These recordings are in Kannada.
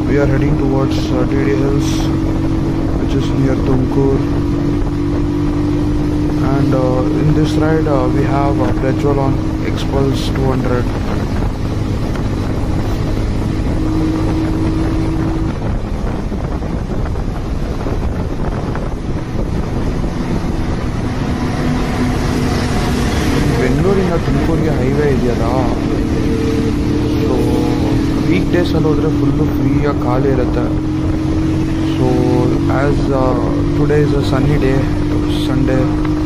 we are heading towards uh, DD Hills, which is near Tumkur. And uh, in this ride, uh, we have uh, petrol on Expulse 200. ಬೆಂಗಳೂರಿಂದ ತುಮಕೂರಿಗೆ ಹೈವೇ ಇದೆಯಲ್ಲ ಸೊ ವೀಕ್ ಡೇಸಲ್ಲಿ ಹೋದರೆ ಫುಲ್ಲು ಫ್ರೀಯಾಗಿ ಖಾಲಿ ಇರುತ್ತೆ so as today is a sunny day Sunday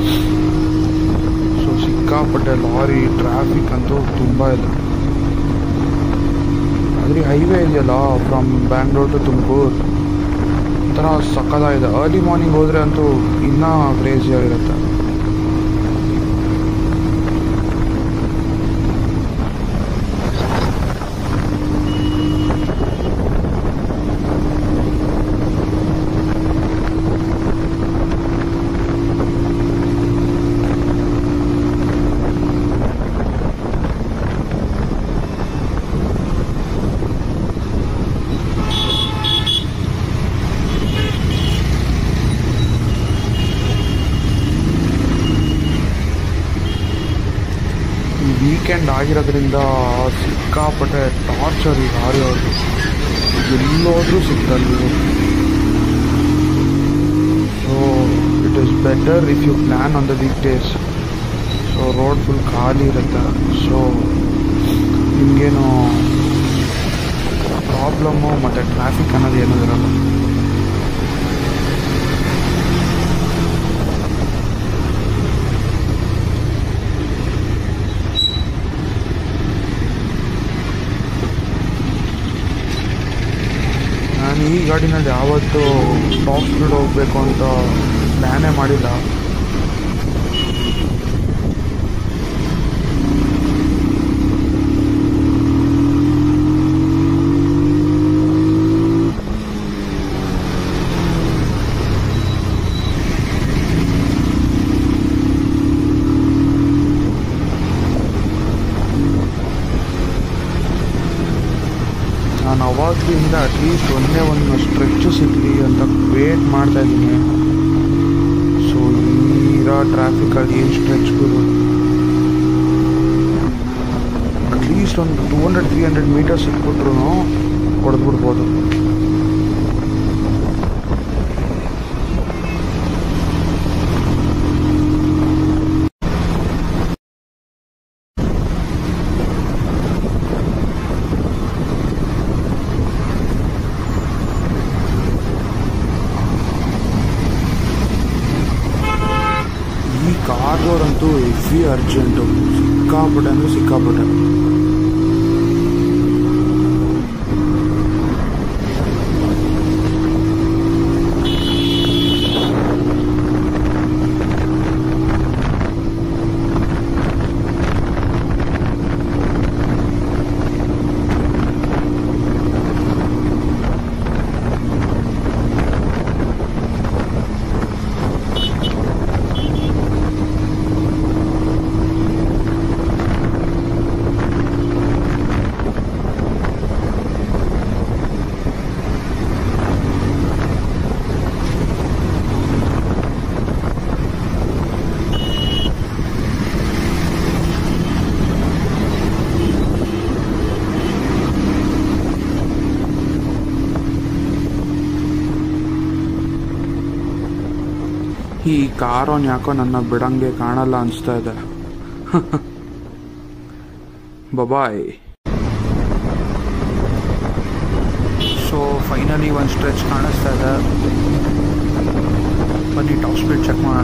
so ಸಿಕ್ಕಾಪಟ್ಟೆ ಲಾರಿ ಟ್ರಾಫಿಕ್ ಅಂತೂ ತುಂಬ ಇದೆ ಆದರೆ ಹೈವೇ ಇದೆಯಲ್ಲ ಫ್ರಮ್ ಬ್ಯಾಂಗ್ಳೂರ್ ಟು ತುಮಕೂರು ಒಂಥರ ಸಕ್ಕದಾಗಿದೆ ಅರ್ಲಿ ಮಾರ್ನಿಂಗ್ ಹೋದರೆ ಅಂತೂ ಇನ್ನೂ ಕ್ರೇಜಿಯಾಗಿರುತ್ತೆ ಈ ವೀಕೆಂಡ್ ಆಗಿರೋದ್ರಿಂದ ಸಿಕ್ಕಾಪಟ್ಟೆ ಟಾರ್ಚರ್ ಈ ಲಾರಿ ಅವ್ರದ್ದು ಎಲ್ಲೋದ್ರೂ ಸಿಗ್ತಲ್ಲ so it is better if you plan on the weekdays so road full ಖಾಲಿ ಇರುತ್ತೆ ಸೊ ನಿಮಗೇನು ಪ್ರಾಬ್ಲಮ್ಮು ಮತ್ತು ಟ್ರಾಫಿಕ್ ಅನ್ನೋದು ಏನೂ ಇರಲ್ಲ ನಾನು ಈ ಗಾಡಿನಲ್ಲಿ ಯಾವತ್ತೂ ಟಾಪ್ ಸ್ಪೀಡ್ ಹೋಗಬೇಕು ಅಂತ ಪ್ಲ್ಯಾನೇ ಮಾಡಿಲ್ಲ ನಾನು ಅವಾಗಲಿಂದ ಅಟ್ಲೀಸ್ಟ್ ಒಂದೇ ಒಂದು ಸ್ಟ್ರೆಚ್ಚು ಸಿಗಲಿ ಅಂತ ವೇಟ್ ಮಾಡ್ತಾ ಇದ್ದೀನಿ ಸೊ ಇರೋ ಟ್ರಾಫಿಕಲ್ಲಿ ಏನು ಸ್ಟ್ರೆಚ್ ಗುರು ಅಟ್ಲೀಸ್ಟ್ ಒಂದು two hundred three hundred metre ಸಿಕ್ಬಿಟ್ರು ಹೊಡೆದ್ಬಿಡ್ಬೋದು ಈ ಕಾರ್ದವ್ರಂತೂ ಹೆವಿ ಅರ್ಜೆಂಟು ಸಿಕ್ಕಾಪಟ್ಟೆ ಅಂದರೆ ಸಿಕ್ಕಾಪಟ್ಟೆ ಈ ಕಾರೋನ್ ಯಾಕೋ ನನ್ನ ಬಿಡಂಗೆ ಕಾಣಲ್ಲ ಅನಿಸ್ತಾ ಇದೆ ಬಬಾಯ್ ಸೊ ಫೈನಲಿ ಒಂದು ಸ್ಟ್ರೆಚ್ ಕಾಣಿಸ್ತಾ ಇದೆ ಬನ್ನಿ ಟಾಪ್ ಸ್ಪೀಡ್ ಚೆಕ್ ಮಾಡೋಣ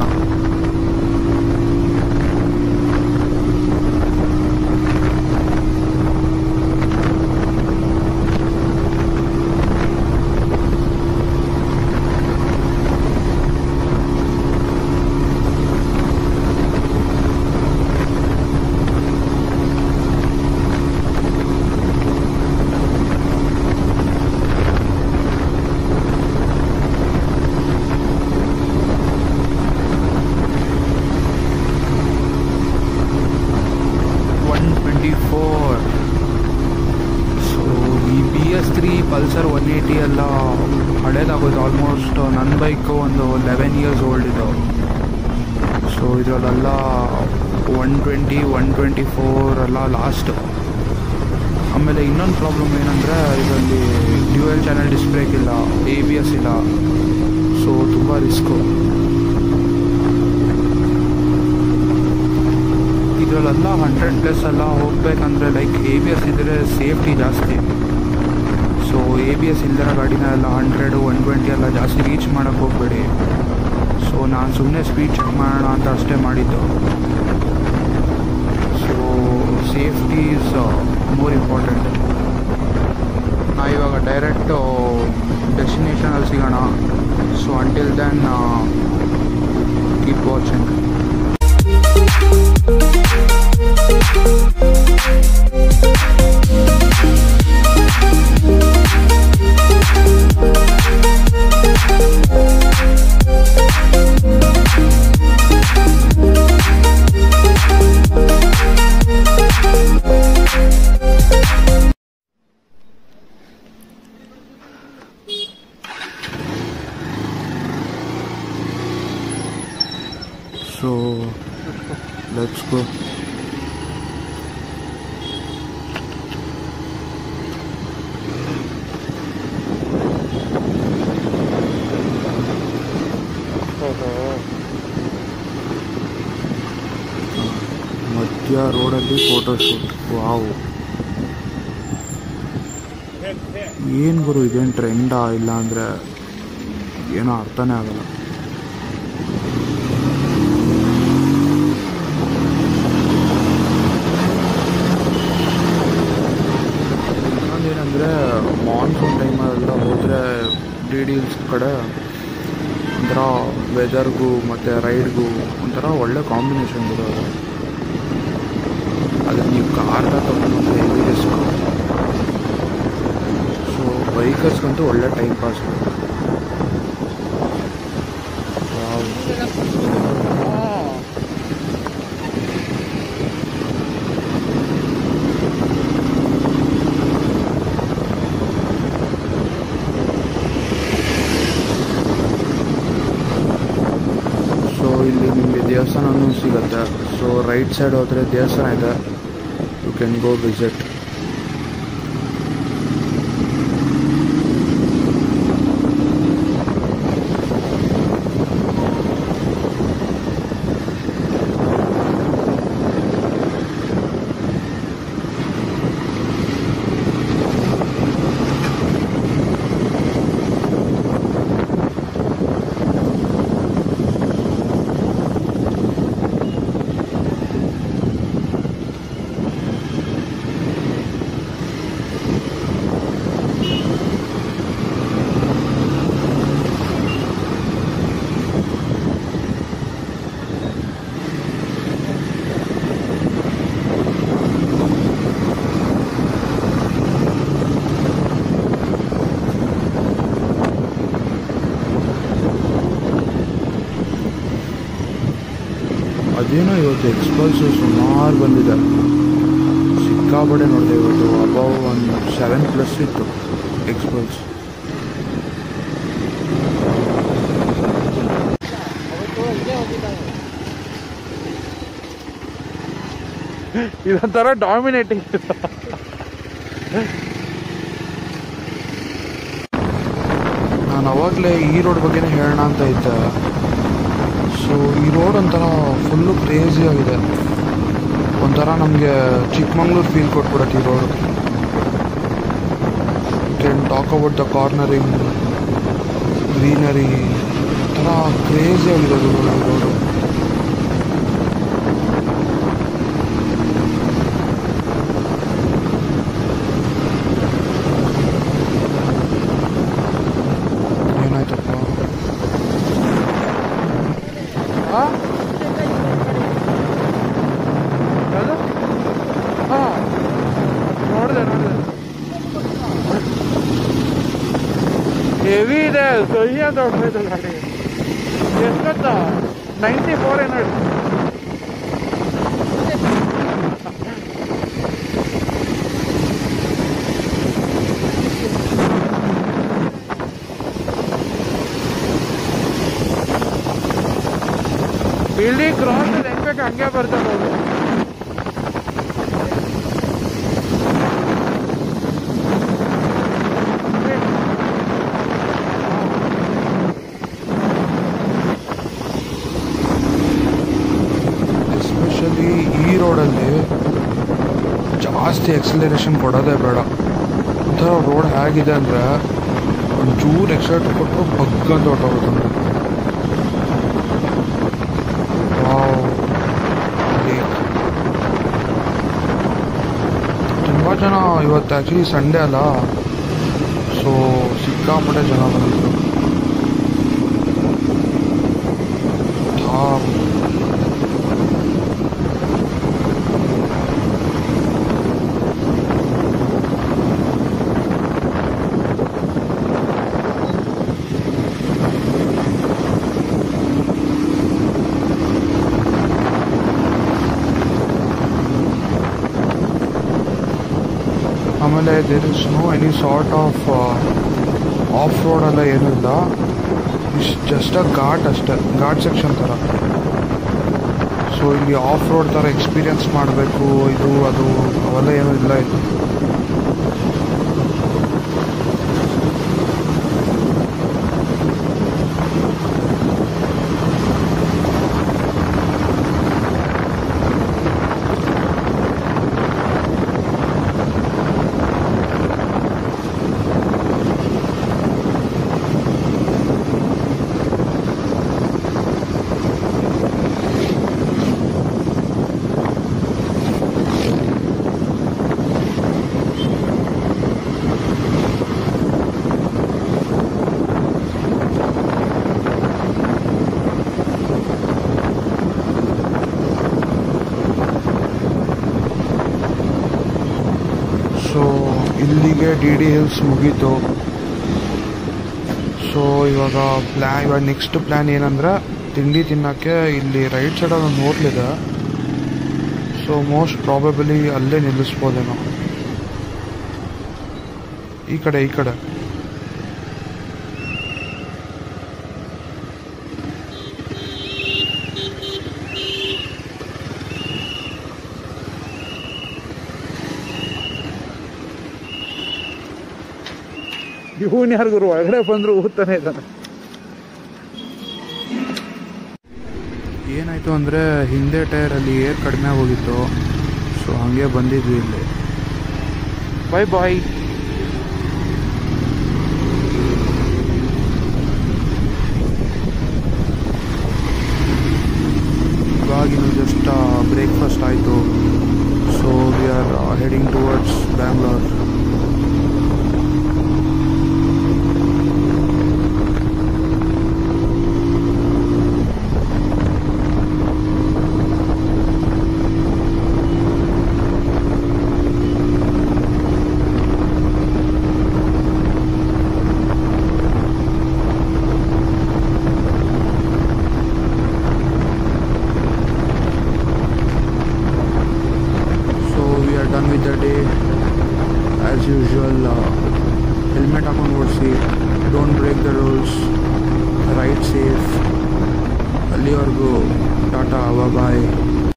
S three Pulsar one eighty ಎಲ್ಲ ಹಳೇದಾಗೋದು ಆಲ್ಮೋಸ್ಟ್ ನನ್ನ ಬೈಕು ಒಂದು ಲೆವೆನ್ ಇಯರ್ಸ್ ಓಲ್ಡ್ ಇದು ಸೊ ಇದರಲ್ಲೆಲ್ಲ one twenty one twenty four ಎಲ್ಲ ಲಾಸ್ಟ್ ಆಮೇಲೆ ಇನ್ನೊಂದು ಪ್ರಾಬ್ಲಮ್ ಏನಂದರೆ ಇದರಲ್ಲಿ ಡ್ಯೂಯಲ್ ಚಾನಲ್ ಡಿಸ್ ಬ್ರೇಕ್ ಇಲ್ಲ ಎ ಬಿ ಎಸ್ ಇಲ್ಲ ಸೊ ತುಂಬ ರಿಸ್ಕು ಇದರಲ್ಲೆಲ್ಲ ಹಂಡ್ರೆಡ್ ಪ್ಲಸ್ ಎಲ್ಲ ಹೋಗ್ಬೇಕಂದ್ರೆ ಲೈಕ್ ಎ ಬಿ ಎಸ್ ಇದ್ದರೆ ಸೇಫ್ಟಿ ಜಾಸ್ತಿ ಸೊ ಎ ಬಿ ಎಸ್ ಇಲ್ದಿರೋ ಗಾಡಿನ ಎಲ್ಲ ಹಂಡ್ರೆಡು ಒನ್ ಟ್ವೆಂಟಿ ಎಲ್ಲ ಜಾಸ್ತಿ ರೀಚ್ ಮಾಡೋಕ್ಕೆ ಹೋಗಬೇಡಿ ಸೊ ನಾನು ಸುಮ್ಮನೆ ಸ್ಪೀಡ್ ಚೆಕ್ ಮಾಡೋಣ ಅಂತ ಅಷ್ಟೇ ಮಾಡಿದ್ದು so safety is more important ನಾ ಇವಾಗ ಡೈರೆಕ್ಟು ಡೆಸ್ಟಿನೇಷನಲ್ಲಿ ಸಿಗೋಣ so until then keep watching so let's go ಮಧ್ಯ ರೋಡಲ್ಲಿ ಫೋಟೋಶೂಟ್ ವಾವ್ ಏನು ಗುರು ಇದೇನು ಟ್ರೆಂಡಾ ಇಲ್ಲ ಅಂದರೆ ಏನೋ ಅರ್ಥನೇ ಆಗಲ್ಲ ಇನ್ನೊಂದೇನೆಂದರೆ ಮಾನ್ಸೂನ್ ಟೈಮಲ್ಲೆಲ್ಲ ಹೋದರೆ ಡಿ ಡೀಲ್ಸ್ ಕಡೆ ಒಂಥರ ವೆದರ್ಗೂ ಮತ್ತು ರೈಡ್ಗೂ ಒಂಥರ ಒಳ್ಳೆ ಕಾಂಬಿನೇಷನ್ ಇರೋದು ಅದಕ್ಕೆ ನೀವು ಕಾರ್ನ ತೊಗೊಂಡು ಹೆವಿ ರಿಸ್ಕ್ ಸೊ ಬೈಕರ್ಸ್ಗಂತೂ ಒಳ್ಳೆ ಟೈಮ್ ಪಾಸ್ ಸೊ ಇಲ್ಲಿ ನಿಮಗೆ ದೇವಸ್ಥಾನನೂ ಸಿಗುತ್ತೆ ಸೊ ರೈಟ್ ಸೈಡ್ ಹೋದರೆ ದೇವಸ್ಥಾನ ಇದೆ ಯು ಕ್ಯಾನ್ ಗೋ ವಿಸಿಟ್ ಅದೇನೋ ಇವತ್ತು ಎಕ್ಸ್ಪಲ್ಸು ಸುಮಾರು ಬಂದಿದೆ ಸಿಕ್ಕಾಪಟ್ಟೆ ನೋಡಿದೆ ಇವತ್ತು ಅಬೌವ್ ಒಂದು ಸೆವೆನ್ ಪ್ಲಸ್ ಇತ್ತು ಎಕ್ಸ್ಪಲ್ಸ್ ಇದೊಂಥರ ಡಾಮಿನೇಟಿಂಗ್ ನಾನು ಅವಾಗಲೇ ಈ ರೋಡ್ ಬಗ್ಗೆನೇ ಹೇಳೋಣ ಅಂತ ಇದ್ದೆ ಸೊ ಈ ರೋಡ್ ಒಂಥರ ಫುಲ್ಲು ಕ್ರೇಜಿ ಆಗಿದೆ ಒಂಥರ ನಮಗೆ ಚಿಕ್ಕಮಂಗ್ಳೂರು ಫೀಲ್ ಕೊಟ್ಬಿಡತ್ತೆ ಈ road can talk about the cornering greenery ಒಂಥರ ಕ್ರೇಜಿ ಆಗಿದೆ ಅದು ರೋಡು ಏನಾಯ್ತಪ್ಪ ಆ? ಯಾವ್ದು? ಆ, ನೋಡಿದೆ ನೋಡಿದೆ ಹೆವಿ ಇದೆ ಸಹಿ ಅಂತ ಹೊಡ್ತೈತೆ ಗಾಡಿ ಎಷ್ಟು ಗೊತ್ತಾ ನೈಂಟಿ ಫೋರ್ ಏನೋ ಇದೆ. ಇಲ್ಲಿ ಕ್ರಾಸ್ ಹೆಂಗ್ ಬೇಕು ಹಂಗೆ ಬರ್ತಾರೆ ಅವರು ಎಸ್ಪೆಷಲಿ ಈ ರೋಡಲ್ಲಿ ಜಾಸ್ತಿ ಎಕ್ಸಲರೇಷನ್ ಕೊಡೋದೇ ಬೇಡ ಒಂಥರ ರೋಡ್ ಹೇಗಿದೆ ಅಂದರೆ ಒಂಚೂರು ಎಕ್ಸಲೇಟರ್ ಕೊಟ್ಟು ಬಗ್ಗಂತ ಹೊಟ್ಟೋಗುತ್ತೆ ಅಂದರೆ ವಾವ್ ಲೇಕ್ ತುಂಬ ಜನ ಇವತ್ತು ಆ್ಯಕ್ಚುಲಿ ಸಂಡೇ ಅಲ್ಲ ಸೊ ಸಿಕ್ಕಾಪಟ್ಟೆ ಜನ ಬಂದಿದ್ರು ಧಾಮ್ ಆಮೇಲೆ there is no any sort of off road ಎಲ್ಲ ಏನೂ ಇಲ್ಲ ಇಸ್ ಜಸ್ಟ್ ಅ ಘಾಟ್ ಅಷ್ಟೇ ಘಾಟ್ ಸೆಕ್ಷನ್ ಥರ ಸೊ ಇಲ್ಲಿ ಆಫ್ ರೋಡ್ ಥರ ಎಕ್ಸ್ಪೀರಿಯನ್ಸ್ ಮಾಡಬೇಕು ಇದು ಅದು ಅವೆಲ್ಲ ಏನೂ ಇಲ್ಲ ಇದು ಸೊ ಇಲ್ಲಿಗೆ ಡಿ ಡಿ ಹಿಲ್ಸ್ ಮುಗೀತು ಸೊ ಇವಾಗ ಪ್ಲ್ಯಾನ್ ಇವಾಗ ನೆಕ್ಸ್ಟ್ ಪ್ಲ್ಯಾನ್ ಏನಂದ್ರೆ ತಿಂಡಿ ತಿನ್ನೋಕ್ಕೆ ಇಲ್ಲಿ ರೈಟ್ ಸೈಡಲ್ಲಿ ಒಂದು ಹೋಟ್ಲಿದೆ ಸೊ ಮೋಸ್ಟ್ ಪ್ರಾಬಬಲಿ ಅಲ್ಲೇ ನಿಲ್ಲಿಸ್ಬೋದೇನೋ ಈ ಕಡೆ ಈ ಕಡೆ ಇವನ್ ಯಾರಿಗೂ ಒಳಗಡೆ ಬಂದ್ರು ಊದ್ತಾನೆ ಇದ್ದಾನೆ ಏನಾಯ್ತು ಅಂದರೆ ಹಿಂದೆ ಟೈರಲ್ಲಿ ಏರ್ ಕಡಿಮೆ ಹೋಗಿತ್ತು ಸೊ ಹಾಗೆ ಬಂದಿದ್ವಿ ಇಲ್ಲಿ ಬಾಯ್ ಬಾಯ್ ಇವಾಗಿನ್ನು ಜಸ್ಟ್ ಬ್ರೇಕ್ಫಾಸ್ಟ್ ಆಯಿತು so we are heading towards Bangalore so we are done with the day as usual helmet ಹಾಕೊಂಡು ಓಡಿಸಿ don't break the rules right safe ಅಲ್ಲಿವರೆಗೂ ಟಾಟಾ ಬಾಯ್